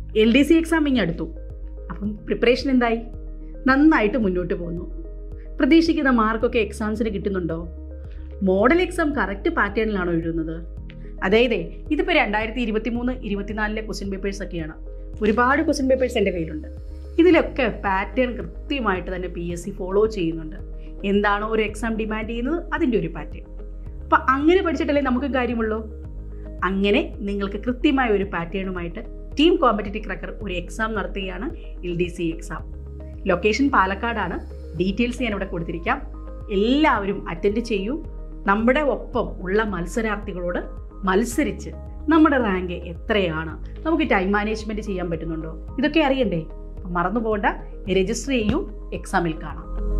L D C exam ഇങ്ങ് അടുത്തു അപ്പം പ്രിപ്പറേഷൻ എന്തായി നന്നായിട്ട് മുന്നോട്ട് പോകുന്നു പ്രതീക്ഷിക്കുന്ന മാർക്കൊക്കെ എക്സാംസിന് കിട്ടുന്നുണ്ടോ മോഡൽ എക്സാം കറക്റ്റ് പാറ്റേണിലാണോ എഴുതുന്നത് അതായത് ഇതിപ്പോൾ രണ്ടായിരത്തി ഇരുപത്തി മൂന്ന് ഇരുപത്തിനാലിലെ ക്വസ്റ്റ്യൻ പേപ്പേഴ്സ് ഒക്കെയാണ് ഒരുപാട് ക്വസ്റ്റ്യൻ പേപ്പേഴ്സ് എൻ്റെ കയ്യിലുണ്ട് ഇതിലൊക്കെ പാറ്റേൺ കൃത്യമായിട്ട് തന്നെ പി എസ് സി ഫോളോ ചെയ്യുന്നുണ്ട് എന്താണോ ഒരു എക്സാം ഡിമാൻഡ് ചെയ്യുന്നത് അതിൻ്റെ ഒരു പാറ്റേൺ അപ്പം അങ്ങനെ പഠിച്ചിട്ടല്ലേ നമുക്ക് കാര്യമുള്ളൂ അങ്ങനെ നിങ്ങൾക്ക് കൃത്യമായ ഒരു പാറ്റേണുമായിട്ട് ടീം കോമ്പറ്റേറ്റീവ് ക്രക്കർ ഒരു എക്സാം നടത്തുകയാണ് L D C exam location പാലക്കാടാണ് ഡീറ്റെയിൽസ് ഞാൻ ഇവിടെ കൊടുത്തിരിക്കാം എല്ലാവരും അറ്റൻഡ് ചെയ്യൂ നമ്മുടെ ഒപ്പം ഉള്ള മത്സരാർത്ഥികളോട് മത്സരിച്ച് നമ്മുടെ റാങ്ക് എത്രയാണ് നമുക്ക് ടൈം മാനേജ്മെൻറ്റ് ചെയ്യാൻ പറ്റുന്നുണ്ടോ ഇതൊക്കെ അറിയണ്ടേ അപ്പം മറന്നു പോകണ്ട രജിസ്റ്റർ ചെയ്യൂ എക്സാമിൽ കാണാം